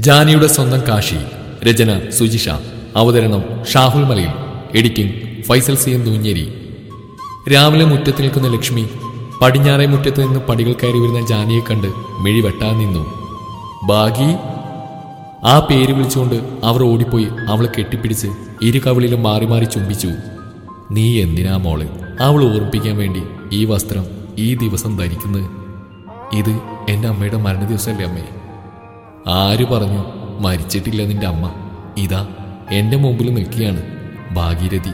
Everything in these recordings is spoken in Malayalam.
ജാനിയുടെ സ്വന്തം കാശി രചന സുജിഷ അവതരണം Shahul Malayil editing Faisal C M Noonjeri രാവിലെ മുറ്റത്ത് നിൽക്കുന്ന ലക്ഷ്മി പടിഞ്ഞാറേ മുറ്റത്ത് നിന്ന് പടികൾ കയറി വരുന്ന ജാനിയെ കണ്ട് മിഴി വെട്ടാൻ നിന്നു ബാഗി ആ പേര് വിളിച്ചുകൊണ്ട് അവർ ഓടിപ്പോയി അവളെ കെട്ടിപ്പിടിച്ച് ഇരു കവിളിലും മാറി മാറി ചുംബിച്ചു നീ എന്തിനാ മോളെ അവൾ ഓർമ്മിപ്പിക്കാൻ വേണ്ടി ഈ വസ്ത്രം ഈ ദിവസം ധരിക്കുന്നത് ഇത് എൻ്റെ അമ്മയുടെ മരണ ദിവസമല്ലേ അമ്മേ ആര് പറഞ്ഞു മരിച്ചിട്ടില്ല നിന്റെ അമ്മ ഇതാ എൻ്റെ മുമ്പിൽ നിൽക്കുകയാണ് ഭാഗീരഥി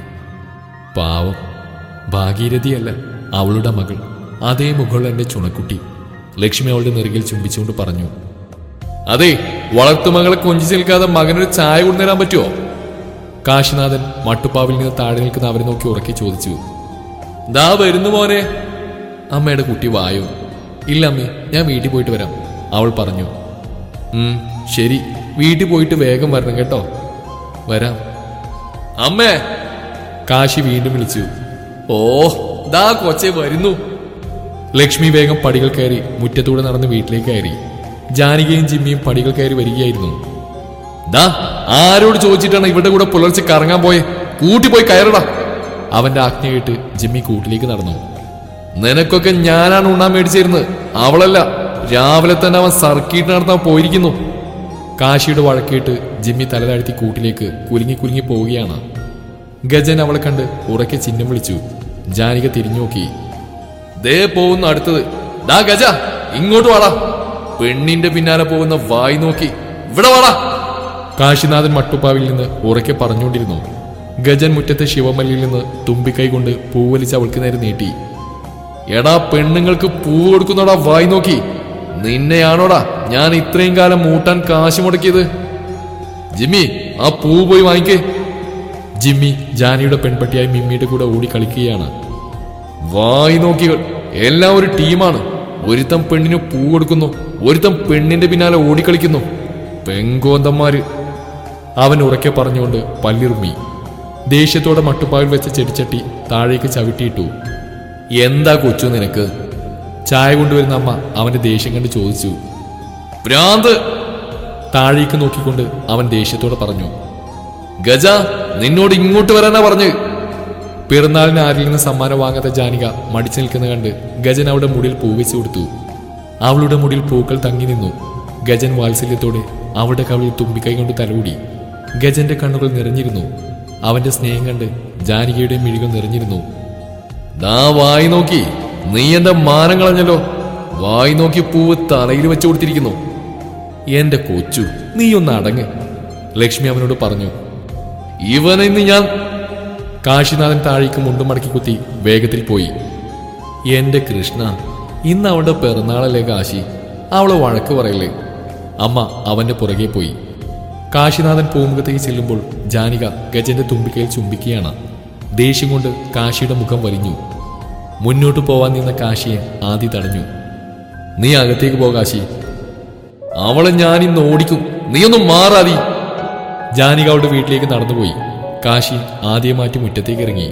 പാവം ഭാഗീരഥിയല്ല അവളുടെ മകൾ അതേ മുകൾ എൻ്റെ ചുണക്കുട്ടി ലക്ഷ്മി അവളുടെ നെറുകിൽ ചുംബിച്ചുകൊണ്ട് പറഞ്ഞു അതെ വളർത്തുമകളെ കൊഞ്ചിച്ച് നിൽക്കാതെ മകനൊരു ചായ കൊണ്ടുതരാൻ പറ്റുമോ കാശിനാഥൻ മട്ടുപ്പാവിൽ നിന്ന് താഴെ നിൽക്കുന്ന അവരെ നോക്കി ഉറക്കി ചോദിച്ചു ദാ വരുന്നു മോനെ അമ്മയുടെ കുട്ടി വായോ ഇല്ല അമ്മേ ഞാൻ വീട്ടിൽ പോയിട്ട് വരാം അവൾ പറഞ്ഞു ഉം ശരി വീട്ടിൽ പോയിട്ട് വേഗം വരണം കേട്ടോ വരാം അമ്മേ കാശി വീണ്ടും വിളിച്ചു ഓ ദാ കൊച്ചെ വരുന്നു ലക്ഷ്മി വേഗം പടികൾ കയറി മുറ്റത്തൂടെ നടന്ന് വീട്ടിലേക്ക് കയറി ജാനകിയും ജിമ്മിയും പടികൾ കയറി വരികയായിരുന്നു ദാ ആരോട് ചോദിച്ചിട്ടാണ് ഇവിടെ കൂടെ പുലർച്ചെ കറങ്ങാൻ പോയെ കൂട്ടി പോയി കയറടാ അവന്റെ ആജ്ഞ കേട്ട് ജിമ്മി കൂട്ടിലേക്ക് നടന്നു നിനക്കൊക്കെ ഞാനാണ് ഉണ്ണാൻ മേടിച്ചിരുന്നത് അവളല്ല രാവിലെ തന്നെ അവൻ സർക്കിട്ട് നടത്താൻ പോയിരിക്കുന്നു കാശിയുടെ വഴക്കേട്ട് ജിമ്മി തലതാഴ്ത്തി കൂട്ടിലേക്ക് കുലുങ്ങി കുലുങ്ങി പോവുകയാണ് ഗജൻ അവളെ കണ്ട് ഉറക്കെ ചിഹ്നം വിളിച്ചു ജാനിക തിരിഞ്ഞു നോക്കി ദേ പോകുന്നു അടുത്തത് ഡാ ഗജ ഇങ്ങോട്ട് വാടാ പെണ്ണിന്റെ പിന്നാലെ പോകുന്ന വായി നോക്കി ഇവിടെ വാടാ കാശിനാഥൻ മട്ടുപ്പാവിൽ നിന്ന് ഉറക്കെ പറഞ്ഞുകൊണ്ടിരുന്നു ഗജൻ മുറ്റത്തെ ശിവമല്ലിയിൽ നിന്ന് തുമ്പിക്കൈ കൊണ്ട് പൂവലിച്ച് അവൾക്ക് നേരെ നീട്ടി എടാ പെണ്ണുങ്ങൾക്ക് പൂവ് കൊടുക്കുന്നോടാ വായി നോക്കി നിന്നെയാണോടാ ഞാൻ ഇത്രയും കാലം മൂട്ടാൻ കാശ് മുടക്കിയത് ജിമ്മി ആ പൂ പോയി വാങ്ങിക്കേ ജിമ്മി ജാനിയുടെ പെൺപട്ടിയായി മിമ്മിയുടെ കൂടെ ഓടി കളിക്കുകയാണ് വായി നോക്കികൾ എല്ലാം ഒരു ടീമാണ് ഒരുത്തം പെണ്ണിന് പൂ കൊടുക്കുന്നു ഒരുത്തം പെണ്ണിന്റെ പിന്നാലെ ഓടിക്കളിക്കുന്നു പെങ്കോന്തന്മാര് അവൻ ഉറക്കെ പറഞ്ഞുകൊണ്ട് പല്ലിറുമ്മി ദേഷ്യത്തോടെ മട്ടുപ്പാവിൽ വെച്ച ചെടിച്ചട്ടി താഴേക്ക് ചവിട്ടിയിട്ടു എന്താ കൊച്ചു നിനക്ക് ചായ കൊണ്ടുവരുന്ന അമ്മ അവന്റെ ദേഷ്യം കണ്ട് ചോദിച്ചു ഭ്രാന്ത് താഴേക്ക് നോക്കിക്കൊണ്ട് അവൻ ദേഷ്യത്തോടെ പറഞ്ഞു ഗജ നിന്നോട് ഇങ്ങോട്ട് വരാനാ പറഞ്ഞു പിറന്നാളിന് ആരിൽ നിന്ന് സമ്മാനം വാങ്ങാത്ത ജാനിക മടിച്ചു നിൽക്കുന്ന കണ്ട് ഗജൻ അവളുടെ മുടിയിൽ പൂവെച്ചു കൊടുത്തു അവളുടെ മുടിയിൽ പൂക്കൾ തങ്ങി നിന്നു ഗജൻ വാത്സല്യത്തോടെ അവളുടെ കവിളിൽ തുമ്പിക്കൈ കൊണ്ട് തലോടി ഗജന്റെ കണ്ണുകൾ നിറഞ്ഞിരുന്നു അവന്റെ സ്നേഹം കണ്ട് ജാനികയുടെ മിഴികൾ നിറഞ്ഞിരുന്നു ദാ വായി നോക്കി നീ എന്റെ മാനം കളഞ്ഞല്ലോ വായി നോക്കി പൂവ് തലയിൽ വെച്ചു കൊടുത്തിരിക്കുന്നു എന്റെ കൊച്ചു നീ ഒന്ന് അടങ്ങ് ലക്ഷ്മി അവനോട് പറഞ്ഞു ഇവനെ ഇന്ന് ഞാൻ കാശിനാഥൻ താഴേക്ക് മുണ്ടും മടക്കി കുത്തി വേഗത്തിൽ പോയി എന്റെ കൃഷ്ണ ഇന്ന് അവളുടെ പിറന്നാളല്ലേ കാശി അവളെ വഴക്ക് പറയല്ലേ അമ്മ അവന്റെ പുറകെ പോയി കാശിനാഥൻ പൂമുഖത്തേക്ക് ചെല്ലുമ്പോൾ ജാനിക ഗജന്റെ തുമ്പിക്കയിൽ ചുംബിക്കുകയാണ് ദേഷ്യം കൊണ്ട് കാശിയുടെ മുഖം വലിഞ്ഞു മുന്നോട്ട് പോവാൻ നിന്ന കാശിയെ ആദ്യ തടഞ്ഞു നീ അകത്തേക്ക് പോ കാശി അവളെ ഞാൻ ഇന്ന് ഓടിക്കും നീ ഒന്ന് മാറാതി ജാനിക അവളുടെ വീട്ടിലേക്ക് നടന്നുപോയി കാശി ആദ്യം മാറ്റി മുറ്റത്തേക്ക് ഇറങ്ങി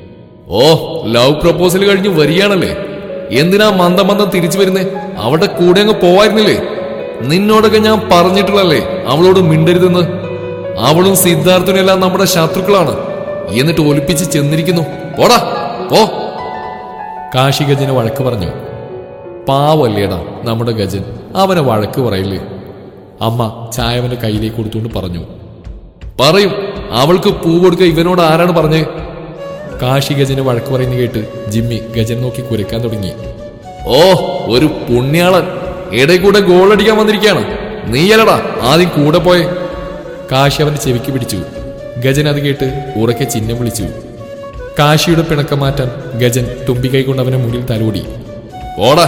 ഓ ലവ് പ്രപ്പോസൽ കഴിഞ്ഞ് വരികയാണല്ലേ എന്തിനാ മന്ദം മന്ദം തിരിച്ചു വരുന്നേ അവളുടെ കൂടെ അങ്ങ് പോവായിരുന്നില്ലേ നിന്നോടൊക്കെ ഞാൻ പറഞ്ഞിട്ടുള്ളല്ലേ അവളോട് മിണ്ടരുതെന്ന് അവളും സിദ്ധാർത്ഥനും എല്ലാം നമ്മുടെ ശത്രുക്കളാണ് എന്നിട്ട് ഒലിപ്പിച്ച് ചെന്നിരിക്കുന്നു പോടാ പോ കാശി ഗജന് വഴക്ക് പറഞ്ഞു പാവല്ലേടാ നമ്മുടെ ഗജൻ അവനെ വഴക്ക് പറയില്ലേ അമ്മ ചായ അവന്റെ കയ്യിലേക്ക് കൊടുത്തുകൊണ്ട് പറഞ്ഞു പറയും അവൾക്ക് പൂ കൊടുക്ക ഇവനോട് ആരാണ് പറഞ്ഞത് കാശി ഗജന് വഴക്ക് പറയുന്ന കേട്ട് ജിമ്മി ഗജൻ നോക്കി കുരക്കാൻ തുടങ്ങി ഓ ഒരു പുണ്യാളൻ ഇടയിൽ കൂടെ ഗോൾ അടിക്കാൻ വന്നിരിക്കുകയാണ് നീയല്ലടാ ആദ്യം കൂടെ പോയെ കാശി അവന്റെ ചെവിക്ക് പിടിച്ചു ഗജൻ അത് കേട്ട് ഉറക്കെ ചിഹ്നം വിളിച്ചു കാശിയുടെ പിണക്കം മാറ്റാൻ ഗജൻ തുമ്പിക്കൈ കൊണ്ട് അവന്റെ മുന്നിൽ തലോടി ഓടാ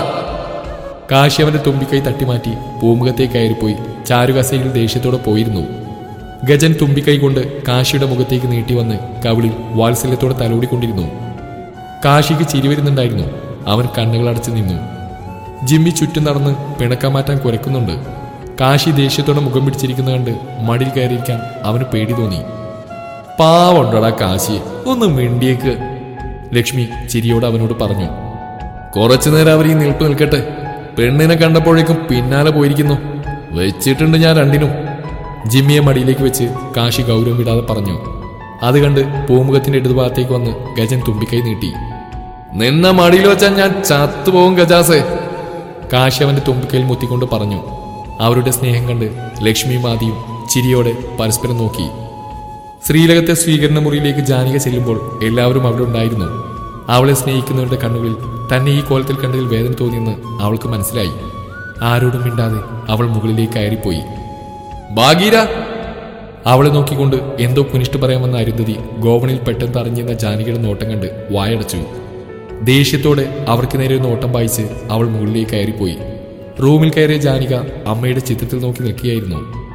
കാശി അവന്റെ തുമ്പിക്കൈ തട്ടിമാറ്റി പൂമുഖത്തേക്ക് കയറിപ്പോയി ചാരുകസയിൽ ദേഷ്യത്തോടെ പോയിരുന്നു ഗജൻ തുമ്പിക്കൈ കൊണ്ട് കാശിയുടെ മുഖത്തേക്ക് നീട്ടി വന്ന് കവിളിൽ വാത്സല്യത്തോടെ തലോടിക്കൊണ്ടിരുന്നു കാശിക്ക് ചിരി വരുന്നുണ്ടായിരുന്നു അവൻ കണ്ണുകൾ അടച്ചു നിന്നു ജിമ്മി ചുറ്റും നടന്ന് പിണക്കം മാറ്റാൻ കുരക്കുന്നുണ്ട് കാശി ദേഷ്യത്തോടെ മുഖം പിടിച്ചിരിക്കുന്ന കണ്ട് മടിൽ കയറിയിരിക്കാൻ അവന് പേടി തോന്നി പാവുണ്ടടാ കാശി ഒന്ന് മിണ്ടിയേക്ക് ലക്ഷ്മി ചിരിയോട് അവനോട് പറഞ്ഞു കുറച്ചു നേരം അവർ ഈ നിൽപ്പ് നിൽക്കട്ടെ പെണ്ണിനെ കണ്ടപ്പോഴേക്കും പിന്നാലെ പോയിരിക്കുന്നു വെച്ചിട്ടുണ്ട് ഞാൻ രണ്ടിനും ജിമ്മിയെ മടിയിലേക്ക് വെച്ച് കാശി ഗൗരവം വിടാതെ പറഞ്ഞു അത് കണ്ട് പൂമുഖത്തിന്റെ ഇടതുഭാഗത്തേക്ക് വന്ന് ഗജൻ തുമ്പിക്കൈ നീട്ടി നിന്ന മടിയിൽ വെച്ചാൽ ഞാൻ ചത്തുപോകും ഗജാസേ കാശി അവന്റെ തുമ്പിക്കൈയിൽ മുത്തിക്കൊണ്ട് പറഞ്ഞു അവരുടെ സ്നേഹം കണ്ട് ലക്ഷ്മിയും ആദിയും ചിരിയോടെ പരസ്പരം നോക്കി ശ്രീലകത്തെ സ്വീകരണ മുറിയിലേക്ക് ജാനിക ചെല്ലുമ്പോൾ എല്ലാവരും അവിടെ ഉണ്ടായിരുന്നു അവളെ സ്നേഹിക്കുന്നവരുടെ കണ്ണുകളിൽ തന്നെ ഈ കോലത്തിൽ കണ്ടതിൽ വേദന തോന്നിയെന്ന് അവൾക്ക് മനസ്സിലായി ആരോടും മിണ്ടാതെ അവൾ മുകളിലേക്ക് കയറിപ്പോയി ഭാഗീര അവളെ നോക്കിക്കൊണ്ട് എന്തോ കുനിഷ്ട് പറയാമെന്ന അരുന്ധതി ഗോവണിൽ പെട്ടെന്ന് അറിഞ്ഞെന്ന ജാനകിയുടെ നോട്ടം കണ്ട് വായടച്ചു ദേഷ്യത്തോടെ അവർക്ക് നേരെ ഒരു നോട്ടം വായിച്ച് അവൾ മുകളിലേക്ക് കയറിപ്പോയി റൂമിൽ കയറിയ ജാനിക അമ്മയുടെ ചിത്രത്തിൽ നോക്കി നിൽക്കുകയായിരുന്നു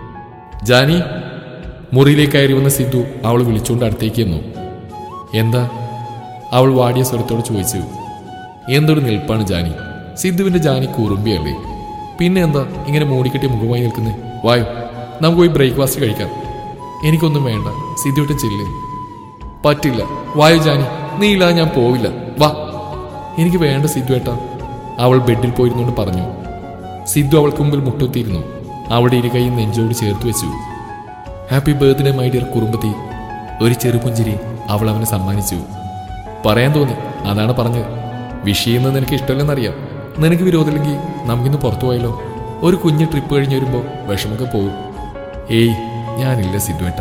ജാനി മുറിയിലേക്ക് കയറി വന്ന സിദ്ധു അവൾ വിളിച്ചുകൊണ്ട് അടുത്തേക്ക് വന്നു എന്താ അവൾ വാടിയ സ്വരത്തോട് ചോദിച്ചു എന്തൊരു നിൽപ്പാണ് ജാനി സിദ്ധുവിന്റെ ജാനി കുറുമ്പിയല്ലേ പിന്നെ എന്താ ഇങ്ങനെ മൂടിക്കെട്ടി മുഖമായി നിൽക്കുന്നത് വായോ നമുക്ക് പോയി ബ്രേക്ക്ഫാസ്റ്റ് കഴിക്കാം എനിക്കൊന്നും വേണ്ട സിദ്ധുവിട്ട് ചെല്ല് പറ്റില്ല വായു ജാനി നീ ഇല്ലാതെ ഞാൻ പോവില്ല വാ എനിക്ക് വേണ്ട സിദ്ധു ഏട്ടാ അവൾ ബെഡിൽ പോയിരുന്നുകൊണ്ട് പറഞ്ഞു സിദ്ധു അവൾക്ക് മുമ്പിൽ മുട്ടുത്തിയിരുന്നു അവളുടെ ഇരു കൈയും നെഞ്ചോട് ചേർത്ത് വെച്ചു ഹാപ്പി ബർത്ത്ഡേ മൈ ഡിയർ കുറുമ്പത്തി ഒരു ചെറുപുഞ്ചിരി അവൾ അവന് സമ്മാനിച്ചു പറയാൻ തോന്നി അതാണ് പറഞ്ഞത് വിഷ് ചെയ്യുന്നത് നിനക്ക് ഇഷ്ടമല്ലെന്നറിയാം നിനക്ക് വിരോധമില്ലെങ്കിൽ നമുക്കിന്ന് പുറത്തു പോയാലോ ഒരു കുഞ്ഞ് ട്രിപ്പ് കഴിഞ്ഞ് വരുമ്പോൾ വിഷമൊക്കെ പോകും ഏയ് ഞാനില്ല സിദ്ധുവേട്ട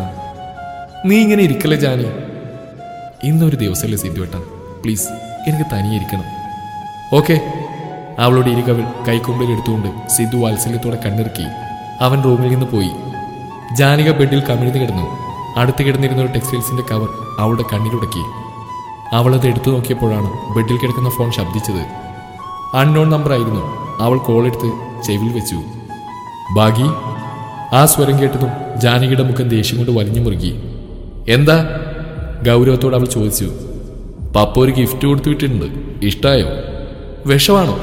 നീ ഇങ്ങനെ ഇരിക്കല്ലേ ജാനി ഇന്നൊരു ദിവസമല്ലേ സിദ്ധുവേട്ട പ്ലീസ് എനിക്ക് തനിയെ ഇരിക്കണം ഓക്കെ അവളുടെ ഇരുകവിൾ കൈക്കൊമ്പിൽ എടുത്തുകൊണ്ട് സിദ്ധു വാത്സല്യത്തോടെ കണ്ണിറുക്കി അവൻ റൂമിൽ നിന്ന് പോയി ജാനിക ബെഡിൽ കമിഴ്ന്നു കിടന്നു അടുത്ത് കിടന്നിരുന്ന ഒരു ടെക്സ്റ്റൈൽസിന്റെ കവർ അവളുടെ കണ്ണിലുടക്കി അവളത് എടുത്തു നോക്കിയപ്പോഴാണ് ബെഡിൽ കിടക്കുന്ന ഫോൺ ശബ്ദിച്ചത് അൺനോൺ നമ്പർ ആയിരുന്നു അവൾ കോൾ എടുത്ത് ചെവിൽ വെച്ചു ബാഗി ആ സ്വരം കേട്ടതും ജാനകിയുടെ മുഖം ദേഷ്യം കൊണ്ട് വലിഞ്ഞു മുറുകി എന്താ ഗൗരവത്തോട് അവൾ ചോദിച്ചു പപ്പ ഒരു ഗിഫ്റ്റ് കൊടുത്തു വിട്ടിട്ടുണ്ട് ഇഷ്ടായോ വിഷമാണോ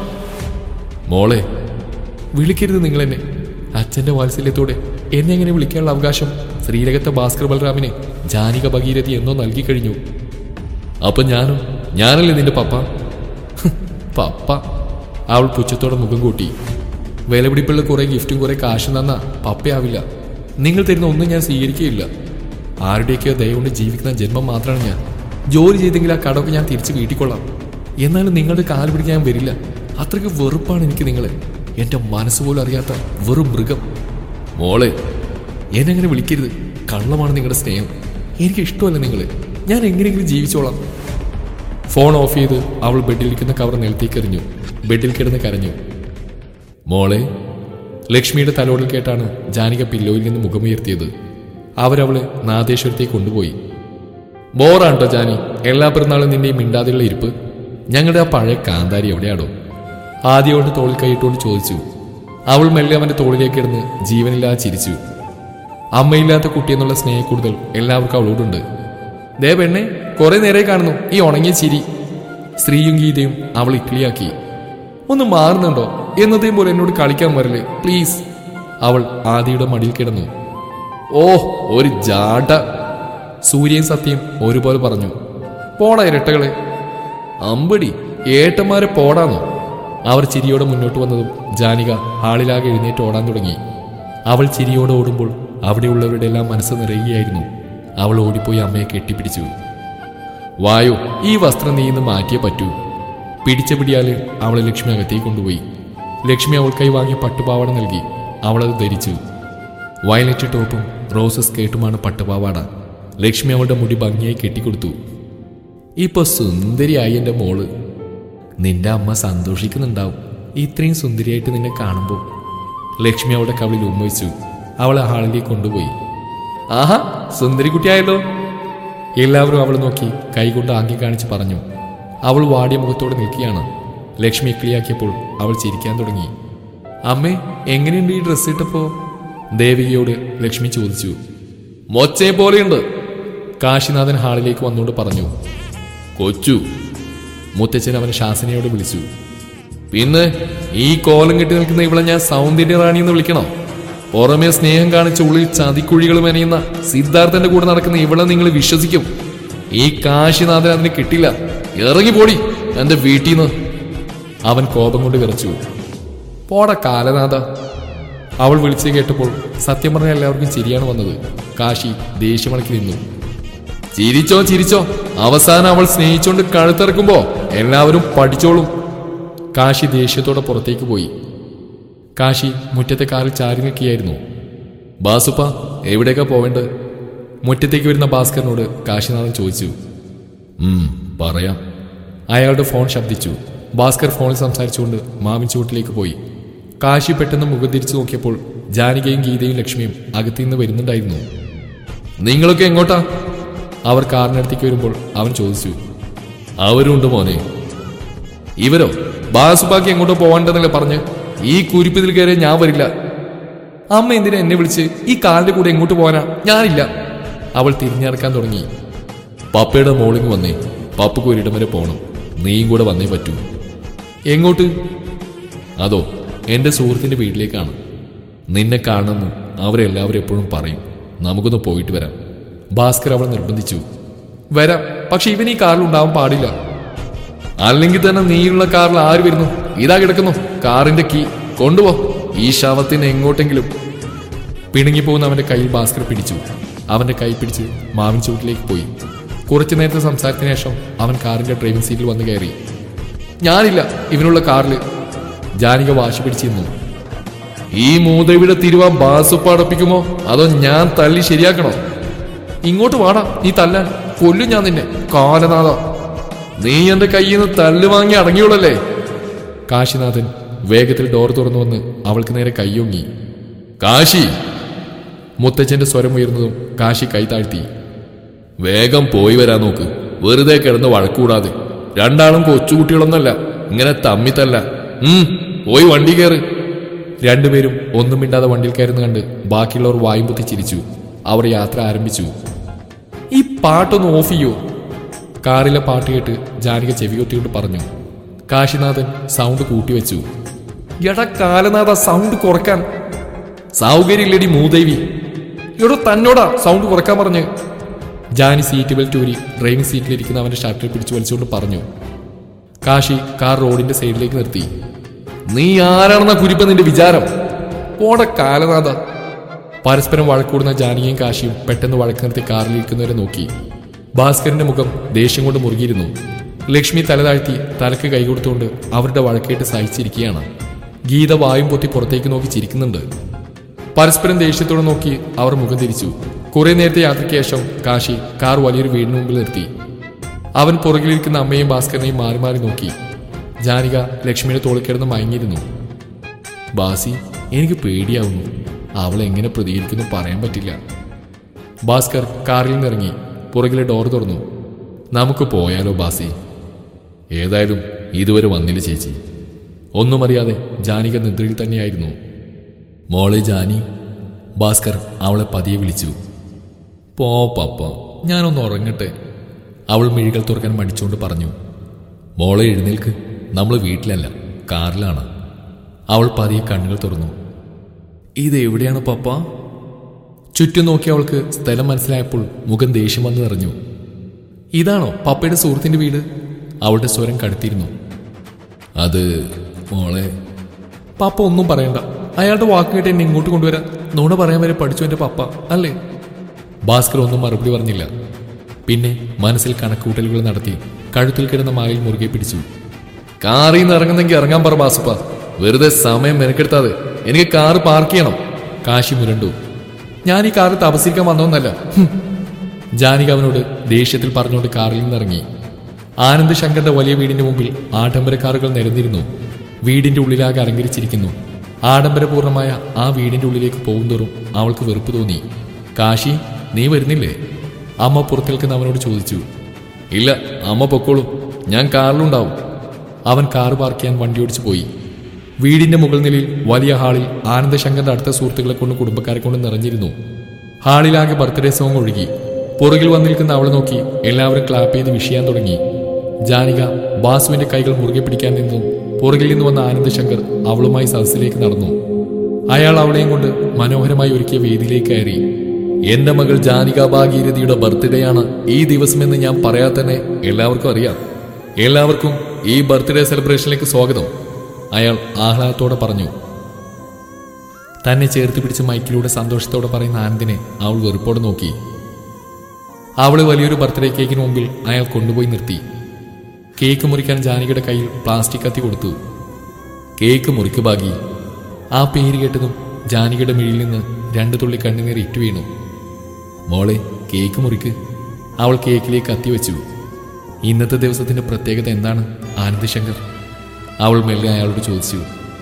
മോളെ വിളിക്കരുത് നിങ്ങൾ എന്നെ അച്ഛന്റെ വാത്സല്യത്തോടെ എന്നെ എങ്ങനെ വിളിക്കാനുള്ള അവകാശം ശ്രീരകത്തെ ഭാസ്കർ ബലറാമിനെ ജാനിക ഭഗീരഥി എന്നോ നൽകി കഴിഞ്ഞു അപ്പൊ ഞാനും ഞാനല്ലേ നിന്റെ പപ്പ ഹ്, പപ്പ അവൾ പുച്ഛത്തോടെ മുഖം കൂട്ടി വിലപിടിപ്പുള്ള കുറെ ഗിഫ്റ്റും കുറെ കാശും തന്ന പപ്പയാവില്ല നിങ്ങൾ തരുന്ന ഒന്നും ഞാൻ സ്വീകരിക്കുകയില്ല ആരുടെയൊക്കെയോ ദയ കൊണ്ട് ജീവിക്കുന്ന ജന്മം മാത്രമാണ് ഞാൻ ജോലി ചെയ്തെങ്കിൽ ആ കടമൊക്കെ ഞാൻ തിരിച്ച് വീട്ടിക്കൊള്ളാം എന്നാലും നിങ്ങളുടെ കാല് പിടിക്കാൻ ഞാൻ വരില്ല അത്രയ്ക്ക് വെറുപ്പാണ് എനിക്ക് നിങ്ങളെ എന്റെ മനസ്സ് പോലും അറിയാത്ത വെറും മൃഗം മോളെ എന്നെങ്ങനെ വിളിക്കരുത് കള്ളമാണ് നിങ്ങളുടെ സ്നേഹം എനിക്ക് ഇഷ്ടമല്ല നിങ്ങളെ ഞാൻ എങ്ങനെയെങ്കിലും ജീവിച്ചോളാം ഫോൺ ഓഫ് ചെയ്ത് അവൾ ബെഡിലിരിക്കുന്ന കവർ നിലത്തേക്ക് എറിഞ്ഞു ബെഡിൽ കിടന്ന് കരഞ്ഞു മോളെ ലക്ഷ്മിയുടെ തലോടൽ കേട്ടാണ് ജാനിക പില്ലോയിൽ നിന്ന് മുഖമുയർത്തിയത് അവരവളെ നാദേശ്വരത്തേക്ക് കൊണ്ടുപോയി ബോറാണ്ടോ ജാനി എല്ലാ പിറന്നാളും നിന്റെ ഈ മിണ്ടാതെയുള്ള ഇരിപ്പ് ഞങ്ങളുടെ ആ പഴയ കാന്താരി എവിടെയാടോ ആദ്യയോട് തോളിൽ കൈയിട്ടുകൊണ്ട് ചോദിച്ചു അവൾ മെല്ലെ അവന്റെ തോളിലേക്ക് ഇടുന്ന് ജീവനില്ലാതെ ചിരിച്ചു അമ്മയില്ലാത്ത കുട്ടിയെന്നുള്ള സ്നേഹക്കൂടുതൽ എല്ലാവർക്കും അവളോടുണ്ട് ദേ പെണ്ണെ കുറെ നേരെ കാണുന്നു ഈ ഉണങ്ങിയ ചിരി സ്ത്രീയും ഗീതയും അവൾ ഇക്ലിയാക്കി ഒന്ന് മാറുന്നുണ്ടോ എന്നതേം പോലെ എന്നോട് കളിക്കാൻ വരല്ലേ പ്ലീസ് അവൾ ആദിയുടെ മടിയിൽ കിടന്നു ഓ ഒരു ജാട സൂര്യൻ സത്യം ഒരുപോലെ പറഞ്ഞു പോടാ ഇരട്ടകളെ അമ്പടി ഏട്ടന്മാരെ പോടാന്നോ അവർ ചിരിയോടെ മുന്നോട്ട് വന്നതും ജാനിക ഹാളിലാകെ എഴുന്നേറ്റ് ഓടാൻ തുടങ്ങി അവൾ ചിരിയോടെ ഓടുമ്പോൾ അവിടെയുള്ളവരുടെ എല്ലാം മനസ്സ് നിറയുകയായിരുന്നു അവൾ ഓടിപ്പോയി അമ്മയെ കെട്ടിപ്പിടിച്ചു വായോ ഈ വസ്ത്രം നീ ഇന്ന് മാറ്റിയേ പറ്റൂ പിടിച്ച പിടിയാല് അവളെ ലക്ഷ്മി അകത്തേക്ക് കൊണ്ടുപോയി ലക്ഷ്മി അവൾക്കായി വാങ്ങിയ പട്ടുപാവാട നൽകി അവളത് ധരിച്ചു വയലറ്റ് ടോപ്പും റോസ് സ്കേർട്ടുമാണ് പട്ടുപാവാട ലക്ഷ്മി അവളുടെ മുടി ഭംഗിയായി കെട്ടിക്കൊടുത്തു ഇപ്പൊ സുന്ദരിയായി എൻ്റെ മോള് നിന്റെ അമ്മ സന്തോഷിക്കുന്നുണ്ടാവും ഇത്രയും സുന്ദരിയായിട്ട് നിന്നെ കാണുമ്പോൾ ലക്ഷ്മി അവളുടെ കവിളിൽ ഉമ്മയിച്ചു അവളെ ഹാളിലേക്ക് കൊണ്ടുപോയി ആഹാ സുന്ദരി കുട്ടിയായല്ലോ എല്ലാവരും അവളെ നോക്കി കൈകൊണ്ട് ആംഗ്യം കാണിച്ച് പറഞ്ഞു അവൾ വാടിയ മുഖത്തോടെ നിൽക്കുകയാണ് ലക്ഷ്മി ക്ലിയാക്കിയപ്പോൾ അവൾ ചിരിക്കാൻ തുടങ്ങി അമ്മേ എങ്ങനെയുണ്ട് ഈ ഡ്രസ്സ് ഇട്ടപ്പോ ദേവികയോട് ലക്ഷ്മി ചോദിച്ചു മൊച്ചയെ പോലെയുണ്ട് കാശിനാഥൻ ഹാളിലേക്ക് വന്നുകൊണ്ട് പറഞ്ഞു കൊച്ചു മുത്തച്ഛൻ അവൻ ശാസനയോട് വിളിച്ചു പിന്നെ ഈ കോലം കെട്ടി നിൽക്കുന്ന ഇവളെ ഞാൻ സൗന്ദര്യ റാണി എന്ന് വിളിക്കണം പുറമെ സ്നേഹം കാണിച്ച് ഉള്ളിൽ ചതിക്കുഴികൾ മെനയുന്ന സിദ്ധാർത്ഥന്റെ കൂടെ നടക്കുന്ന ഇവളെ നിങ്ങൾ വിശ്വസിക്കും ഈ കാശിനാഥൻ അതിന് കിട്ടില്ല ഇറങ്ങി പോടി എന്റെ വീട്ടിൽ നിന്ന് അവൻ കോപം കൊണ്ട് വിറച്ചു പോട കാലനാഥ അവൾ വിളിച്ചു കേട്ടപ്പോൾ സത്യം പറഞ്ഞ എല്ലാവർക്കും ചിരിയാണ് വന്നത് കാശി ദേഷ്യമടക്കി നിന്നു ചിരിച്ചോ ചിരിച്ചോ അവസാനം അവൾ സ്നേഹിച്ചോണ്ട് കഴുത്തിറക്കുമ്പോ എല്ലാവരും പഠിച്ചോളും കാശി ദേഷ്യത്തോടെ പുറത്തേക്ക് പോയി കാശി മുറ്റത്തെ കാറിൽ ചാരി നിൽക്കുകയായിരുന്നു ബാസുപ്പ എവിടേക്കാ പോവേണ്ടത് മുറ്റത്തേക്ക് വരുന്ന ഭാസ്കറിനോട് കാശിനാഥൻ ചോദിച്ചു ഉം പറയാം അയാളുടെ ഫോൺ ശബ്ദിച്ചു ഭാസ്കർ ഫോണിൽ സംസാരിച്ചുകൊണ്ട് മാമിൻ ചുവട്ടിലേക്ക് പോയി കാശി പെട്ടെന്ന് മുഖം തിരിച്ചു നോക്കിയപ്പോൾ ജാനികയും ഗീതയും ലക്ഷ്മിയും അകത്തുനിന്ന് വരുന്നുണ്ടായിരുന്നു നിങ്ങളൊക്കെ എങ്ങോട്ടാ അവർ കാറിനടുത്തേക്ക് വരുമ്പോൾ അവൻ ചോദിച്ചു അവരുണ്ട് മോനെ ഇവരോ ബാസുപ്പാക്കി എങ്ങോട്ടോ പോവാണ്ടെന്നല്ലേ പറഞ്ഞ് ഈ കുരിപ്പതിൽ കയറി ഞാൻ വരില്ല അമ്മ എന്തിനാ എന്നെ വിളിച്ച് ഈ കാറിന്റെ കൂടെ എങ്ങോട്ട് പോകാനാ ഞാനില്ല അവൾ തിരിഞ്ഞടക്കാൻ തുടങ്ങി പപ്പയുടെ മോളിങ് വന്നേ പപ്പക്ക് ഒരിടം വരെ പോകണം നീയും കൂടെ വന്നേ പറ്റൂ എങ്ങോട്ട് അതോ എന്റെ സുഹൃത്തിന്റെ വീട്ടിലേക്കാണ് നിന്നെ കാണുന്നു അവരെല്ലാവരും എപ്പോഴും പറയും നമുക്കൊന്ന് പോയിട്ട് വരാം ഭാസ്കർ അവൾ നിർബന്ധിച്ചു വരാം പക്ഷെ ഇവൻ ഈ കാറിൽ ഉണ്ടാവാൻ പാടില്ല അല്ലെങ്കിൽ തന്നെ നീയുള്ള കാറിൽ ആര് വരുന്നു ഇതാ കിടക്കുന്നു കാറിന്റെ കീ കൊണ്ടുപോ ഈ ശവത്തിന് എങ്ങോട്ടെങ്കിലും പിണങ്ങിപ്പോകുന്ന അവന്റെ കയ്യിൽ ഭാസ്കർ പിടിച്ചു അവന്റെ കൈ പിടിച്ച് മാവിൻ ചൂട്ടിലേക്ക് പോയി കുറച്ചു നേരത്തെ സംസാരത്തിന് ശേഷം അവൻ കാറിന്റെ ഡ്രൈവിംഗ് സീറ്റിൽ വന്ന് കയറി ഞാനില്ല ഇവനുള്ള കാറിൽ ജാനിക വാശി പിടിച്ചിരുന്നു ഈ മൂതവിടെ തിരുവ ബാസുപ്പ അടപ്പിക്കുമോ അതോ ഞാൻ തല്ലി ശരിയാക്കണോ ഇങ്ങോട്ട് വാടാ നീ തല്ലാൻ കൊല്ലും ഞാൻ നിന്നെ കാലനാഥ നീ എന്റെ കയ്യിൽ നിന്ന് തല്ല് വാങ്ങി അടങ്ങിയുള്ളല്ലേ കാശിനാഥൻ വേഗത്തിൽ ഡോർ തുറന്നു വന്ന് അവൾക്ക് നേരെ കയ്യൊങ്ങി കാശി മുത്തച്ഛന്റെ സ്വരം ഉയർന്നതും കാശി കൈ താഴ്ത്തി വേഗം പോയി വരാൻ നോക്ക് വെറുതെ കിടന്ന് വഴക്കൂടാതെ രണ്ടാളും കൊച്ചുകുട്ടികളൊന്നല്ല ഇങ്ങനെ തമ്മിത്തല്ല ഉം പോയി വണ്ടി കയറ് രണ്ടുപേരും ഒന്നും മിണ്ടാതെ വണ്ടിയിൽ കയറുന്ന കണ്ട് ബാക്കിയുള്ളവർ വായും പൊത്തി ചിരിച്ചു അവർ യാത്ര ആരംഭിച്ചു ഈ പാട്ടൊന്ന് ഓഫ് ചെയ്യോ കാറിലെ പാട്ട് കേട്ട് ജാനിക ചെവികൊത്തിയോട്ട് പറഞ്ഞു കാശിനാഥൻ സൗണ്ട് കൂട്ടിവെച്ചു എടാ കാലനാഥ സൗണ്ട് കുറക്കാൻ സൗകര്യമില്ലടി മൂദേവി എടോ തന്നോടാ സൗണ്ട് കുറക്കാൻ പറഞ്ഞ് ജാനി സീറ്റ് ബെൽറ്റ് ഊരി ഡ്രൈവിംഗ് സീറ്റിലിരിക്കുന്ന അവന്റെ ഷർട്ടിൽ പിടിച്ചു വലിച്ചുകൊണ്ട് പറഞ്ഞു കാശി കാർ റോഡിന്റെ സൈഡിലേക്ക് നിർത്തി നീ ആരാണെന്ന കുരിപ്പ നിന്റെ വിചാരം പോട കാലനാഥ പരസ്പരം വഴക്കൂടുന്ന ജാനിയും കാശിയും പെട്ടെന്ന് വഴക്ക് നിർത്തി കാറിലിരിക്കുന്നവരെ നോക്കി ഭാസ്കരന്റെ മുഖം ദേഷ്യം കൊണ്ട് മുറുകിയിരുന്നു ലക്ഷ്മി തല താഴ്ത്തി തലക്ക് കൈ കൊടുത്തുകൊണ്ട് അവരുടെ വഴക്കേട്ട് സഹിച്ചിരിക്കുകയാണ് ഗീത വായും പൊത്തി പുറത്തേക്ക് നോക്കി ചിരിക്കുന്നുണ്ട് പരസ്പരം ദേഷ്യത്തോടെ നോക്കി അവർ മുഖം തിരിച്ചു കുറെ നേരത്തെ യാത്രയ്ക്ക് ശേഷം കാശി കാർ വലിയൊരു വീടിന് മുമ്പിൽ നിർത്തി അവൻ പുറകിലിരിക്കുന്ന അമ്മയും ഭാസ്കരനെയും മാറി മാറി നോക്കി ജാനിക ലക്ഷ്മിയുടെ തോളിൽ കിടന്ന് മയങ്ങിയിരുന്നു ബാസി എനിക്ക് പേടിയാവുന്നു അവൾ എങ്ങനെ പ്രതികരിക്കുന്നു പറയാൻ പറ്റില്ല ഭാസ്കർ കാറിൽ നിന്നിറങ്ങി പുറകിലെ ഡോർ തുറന്നു നമുക്ക് പോയാലോ ബാസി ഏതായാലും ഇതുവരെ വന്നില്ല ചേച്ചി ഒന്നും അറിയാതെ ജാനിക നിദ്രയിൽ തന്നെയായിരുന്നു മോളെ ജാനി ഭാസ്കർ അവളെ പതിയെ വിളിച്ചു പോ പപ്പ ഞാനൊന്ന് ഉറങ്ങട്ടെ അവൾ മിഴികൾ തുറക്കാൻ മടിച്ചുകൊണ്ട് പറഞ്ഞു മോളെ എഴുന്നേൽക്ക് നമ്മൾ വീട്ടിലല്ല കാറിലാണ് അവൾ പതിയെ കണ്ണുകൾ തുറന്നു ഇത് എവിടെയാണ് പപ്പ ചുറ്റും നോക്കി അവൾക്ക് സ്ഥലം മനസ്സിലായപ്പോൾ മുഖം ദേഷ്യം വന്ന് നിറഞ്ഞു ഇതാണോ പപ്പയുടെ സുഹൃത്തിന്റെ വീട് അവളുടെ സ്വരം കടുത്തിരുന്നു അത് മോളെ പപ്പ ഒന്നും പറയണ്ട അയാളുടെ വാക്ക് കേട്ട് എന്നെ ഇങ്ങോട്ട് കൊണ്ടുവരാൻ നുണ പറയാൻ വരെ പഠിച്ചു എന്റെ പപ്പ അല്ലേ ഭാസ്കർ ഒന്നും മറുപടി പറഞ്ഞില്ല പിന്നെ മനസ്സിൽ കണക്കൂട്ടലുകൾ നടത്തി കഴുത്തിൽ കിടന്ന മാലിൽ മുറുകെ പിടിച്ചു കാറിൽ നിന്ന് ഇറങ്ങുന്നെങ്കിൽ ഇറങ്ങാൻ പറ ബാസുപ്പ വെറുതെ സമയം മെനക്കെടുത്താതെ എനിക്ക് കാറ് പാർക്ക് ചെയ്യണം കാശി മുരണ്ടു ഞാൻ ഈ കാറ് തപസിക്കാൻ വന്നോന്നല്ല ഹും. ജാനിക അവനോട് ദേഷ്യത്തിൽ പറഞ്ഞുകൊണ്ട് കാറിൽ നിന്നിറങ്ങി ആനന്ദ് ശങ്കറിന്റെ വലിയ വീടിന്റെ മുമ്പിൽ ആഡംബര കാറുകൾ നിരന്നിരുന്നു വീടിന്റെ ഉള്ളിലാകെ അലങ്കരിച്ചിരിക്കുന്നു ആഡംബരപൂർണമായ ആ വീടിന്റെ ഉള്ളിലേക്ക് പോകുന്തോറും അവൾക്ക് വെറുപ്പ് തോന്നി കാശി നീ വരുന്നില്ലേ അമ്മ പുറത്തേൽക്കുന്ന അവനോട് ചോദിച്ചു ഇല്ല അമ്മ പൊക്കോളൂ ഞാൻ കാറിലുണ്ടാവും അവൻ കാർ പാർക്ക് ചെയ്യാൻ വണ്ടി ഓടിച്ചു പോയി വീടിന്റെ മുകൾ നിലയിൽ വലിയ ഹാളിൽ ആനന്ദശങ്കറിന്റെ അടുത്ത സുഹൃത്തുക്കളെ കൊണ്ട് കുടുംബക്കാരെ കൊണ്ട് നിറഞ്ഞിരുന്നു ഹാളിലാകെ ബർത്ത്ഡേ സോങ് ഒഴുകി പുറകിൽ വന്നിരിക്കുന്ന അവളെ നോക്കി എല്ലാവരും ക്ലാപ്പ് ചെയ്ത് വിഷയാൻ തുടങ്ങി ജാനിക ബാസുവിന്റെ കൈകൾ മുറുകെ പിടിക്കാൻ നിന്നു പുറകിൽ നിന്ന് വന്ന ആനന്ദശങ്കർ അവളുമായി സദസ്സിലേക്ക് നടന്നു അയാൾ അവളെയും കൊണ്ട് മനോഹരമായി ഒരുക്കിയ വേദിയിലേക്ക് കയറി എന്റെ മകൾ ജാനിക ഭാഗീരഥിയുടെ ബർത്ത്ഡേ ആണ് ഈ ദിവസമെന്ന് ഞാൻ പറയാതെ തന്നെ എല്ലാവർക്കും അറിയാം എല്ലാവർക്കും ഈ ബർത്ത്ഡേ സെലിബ്രേഷനിലേക്ക് സ്വാഗതം അയാൾ ആഹ്ലാദത്തോടെ പറഞ്ഞു തന്നെ ചേർത്ത് പിടിച്ച് മൈക്കിലൂടെ സന്തോഷത്തോടെ പറയുന്ന ആനന്ദിനെ അവൾ വെറുപ്പോടെ നോക്കി അവള് വലിയൊരു ബർത്ത്ഡേ കേക്കിന് മുമ്പിൽ അയാൾ കൊണ്ടുപോയി നിർത്തി കേക്ക് മുറിക്കാൻ ജാനകിയുടെ കയ്യിൽ പ്ലാസ്റ്റിക് കത്തി കൊടുത്തു കേക്ക് മുറിക്ക് ബാഗി ആ പേര് കേട്ടതും ജാനകിയുടെ മിഴിയിൽ നിന്ന് രണ്ടു തുള്ളി കണ്ണുനീർ ഇറ്റു വീണു മോളെ കേക്ക് മുറിക്ക് അവൾ കേക്കിലേക്ക് കത്തി വെച്ചു ഇന്നത്തെ ദിവസത്തിന്റെ പ്രത്യേകത എന്താണ് ആനന്ദ് ശങ്കർ അവൾ മെല്ലെ അയാളോട് ചോദിച്ചു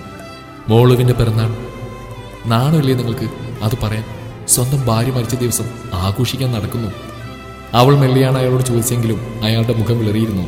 മോളുവിന്റെ പിറന്നാൾ നാണമില്ലേ നിങ്ങൾക്ക് അത് പറയാൻ സ്വന്തം ഭാര്യ മരിച്ച ദിവസം ആഘോഷിക്കാൻ നടക്കുന്നു അവൾ മെല്ലെയാണ് അയാളോട് ചോദിച്ചെങ്കിലും അയാളുടെ മുഖം വിളറിയിരുന്നു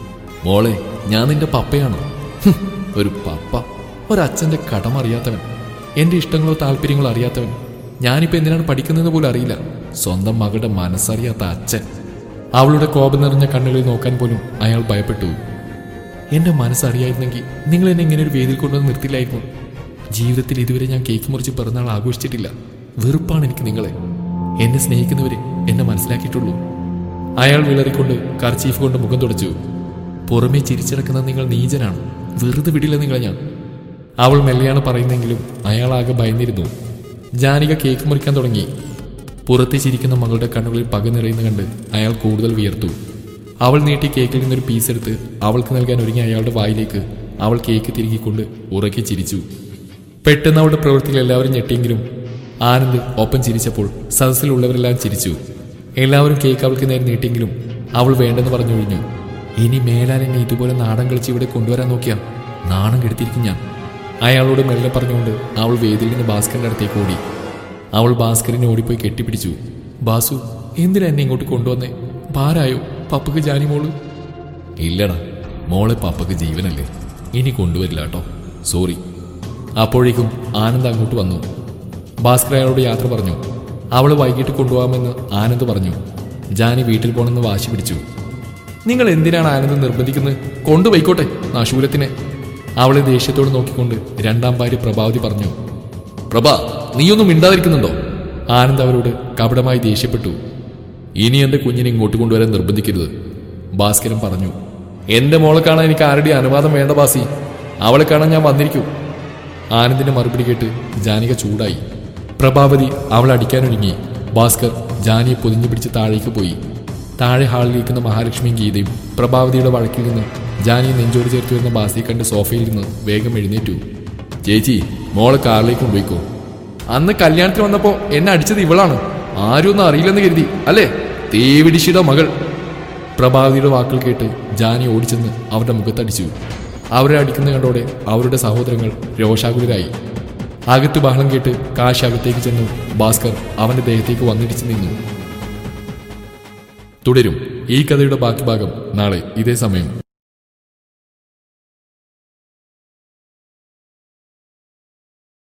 മോളെ ഞാൻ നിന്റെ പപ്പയാണ് ഹും, ഒരു പപ്പ ഒരച്ഛന്റെ കടമ അറിയാത്തവൻ എന്റെ ഇഷ്ടങ്ങളോ താല്പര്യങ്ങളോ അറിയാത്തവൻ ഞാനിപ്പോ എന്തിനാണ് പഠിക്കുന്നത് പോലും അറിയില്ല സ്വന്തം മകളുടെ മനസ്സറിയാത്ത അച്ഛൻ അവളുടെ കോപം നിറഞ്ഞ കണ്ണുകളിൽ നോക്കാൻ പോലും അയാൾ ഭയപ്പെട്ടു എന്റെ മനസ്സറിയായിരുന്നെങ്കിൽ നിങ്ങൾ എന്നെ ഇങ്ങനെ ഒരു വേദിയിൽ കൊണ്ടുവന്ന് നിർത്തില്ലായിരുന്നു ജീവിതത്തിൽ ഇതുവരെ ഞാൻ കേക്ക് മുറിച്ച് പിറന്നാൾ ആഘോഷിച്ചിട്ടില്ല വെറുപ്പാണ് എനിക്ക് നിങ്ങളെ എന്നെ സ്നേഹിക്കുന്നവരെ എന്നെ മനസ്സിലാക്കിയിട്ടുള്ളൂ അയാൾ വിളറിക്കൊണ്ട് കർച്ചീഫ് കൊണ്ട് മുഖം തുടച്ചു പുറമേ ചിരിച്ചിടക്കുന്ന നിങ്ങൾ നീചനാണ് വെറുതെ വിടില്ല നിങ്ങളെ ഞാൻ അവൾ മെല്ലെയാണ് പറയുന്നെങ്കിലും അയാൾ ആകെ ഭയന്നിരുന്നു ജാനിക കേക്ക് മുറിക്കാൻ തുടങ്ങി പുറത്ത് ചിരിക്കുന്ന മകളുടെ കണ്ണുകളിൽ പക നിറയുന്ന കണ്ട് അയാൾ കൂടുതൽ വിയർത്തു അവൾ നീട്ടി കേക്കിൽ നിന്നൊരു പീസ് എടുത്ത് അവൾക്ക് നൽകാൻ ഒരുങ്ങിയ അയാളുടെ വായിലേക്ക് അവൾ കേക്ക് തിരികിക്കൊണ്ട് ഉറക്കെ ചിരിച്ചു പെട്ടെന്ന് അവളുടെ പ്രവൃത്തിയിൽ എല്ലാവരും ഞെട്ടിയെങ്കിലും ആനന്ദ് ഒപ്പം ചിരിച്ചപ്പോൾ സദസ്സിലുള്ളവരെല്ലാം ചിരിച്ചു എല്ലാവരും കേക്ക് അവൾക്ക് നേരെ നീട്ടിയെങ്കിലും അവൾ വേണ്ടെന്ന് പറഞ്ഞൊഴിഞ്ഞു ഇനി മേലാൽ എന്നെ ഇതുപോലെ നാടൻ കളിച്ച് ഇവിടെ കൊണ്ടുവരാൻ നോക്കിയാൽ നാണം കെടുത്തിരിക്കും ഞാൻ അയാളോട് മെല്ലെ പറഞ്ഞുകൊണ്ട് അവൾ വേദിയിൽ നിന്ന് ഭാസ്കറിന്റെ അടുത്തേക്ക് ഓടി അവൾ ഭാസ്കറിനെ ഓടിപ്പോയി കെട്ടിപ്പിടിച്ചു ബാസു എന്തിനാ എന്നെ ഇങ്ങോട്ട് കൊണ്ടുവന്നേ ഭാരായോ പപ്പക്ക് ജാനി മോള് ഇല്ലടാ മോളെ പപ്പക്ക് ജീവനല്ലേ ഇനി കൊണ്ടുവരില്ല കേട്ടോ സോറി അപ്പോഴേക്കും ആനന്ദ് അങ്ങോട്ട് വന്നു ഭാസ്കർ അയാളോട് യാത്ര പറഞ്ഞു അവൾ വൈകിട്ട് കൊണ്ടുപോകാമെന്ന് ആനന്ദ് പറഞ്ഞു ജാനി വീട്ടിൽ പോകണമെന്ന് വാശി പിടിച്ചു നിങ്ങൾ എന്തിനാണ് ആനന്ദ് നിർബന്ധിക്കുന്നത് കൊണ്ടുപോയിക്കോട്ടെ ആ ശൂലത്തിനെ അവളെ ദേഷ്യത്തോട് നോക്കിക്കൊണ്ട് രണ്ടാം ഭാര്യ പ്രഭാവതി പറഞ്ഞു പ്രഭ നീയൊന്നും മിണ്ടാതിരിക്കുന്നുണ്ടോ ആനന്ദ് അവരോട് കപടമായി ദേഷ്യപ്പെട്ടു ഇനി എന്റെ കുഞ്ഞിനെ ഇങ്ങോട്ട് കൊണ്ടുവരാൻ നിർബന്ധിക്കരുത് ഭാസ്കരൻ പറഞ്ഞു എന്റെ മോളെ കാണാൻ എനിക്ക് ആരുടെ അനുവാദം വേണ്ട ബാസി അവളെ കാണാൻ ഞാൻ വന്നിരിക്കും ആനന്ദിന്റെ മറുപടി കേട്ട് ജാനിക ചൂടായി പ്രഭാവതി അവൾ അടിക്കാനൊരുങ്ങി ഭാസ്കർ ജാനിയെ പൊതിഞ്ഞു പിടിച്ച് താഴേക്ക് പോയി താഴെ ഹാളിലിരിക്കുന്ന മഹാലക്ഷ്മിയും ഗീതയും പ്രഭാവതിയുടെ വഴക്കിൽ നിന്ന് ജാനിയെ നെഞ്ചോട് ചേർത്ത് വരുന്ന ബാസിയെ കണ്ട് സോഫയിൽ നിന്ന് വേഗം എഴുന്നേറ്റു ചേച്ചി മോളെ കാറിലേക്ക് കൊണ്ടുപോയിക്കോ അന്ന് കല്യാണത്തിന് വന്നപ്പോ എന്നെ അടിച്ചത് ഇവളാണ് ആരും ഒന്നും അറിയില്ലെന്ന് കരുതി അല്ലേ തേവിടിശിയുടെ മകൾ പ്രഭാവതിയുടെ വാക്കുകൾ കേട്ട് ജാനി ഓടിച്ചെന്ന് അവരുടെ മുഖത്തടിച്ചു അവരെ അടിക്കുന്ന കണ്ടോടെ അവരുടെ സഹോദരങ്ങൾ രോഷാകുലരായി അകത്ത് ബഹളം കേട്ട് കാശ് അകത്തേക്ക് ചെന്നു ഭാസ്കർ അവന്റെ ദേഹത്തേക്ക് വന്നിടിച്ചു നിന്നു തുടരും ഈ കഥയുടെ ബാക്കി ഭാഗം നാളെ ഇതേ സമയം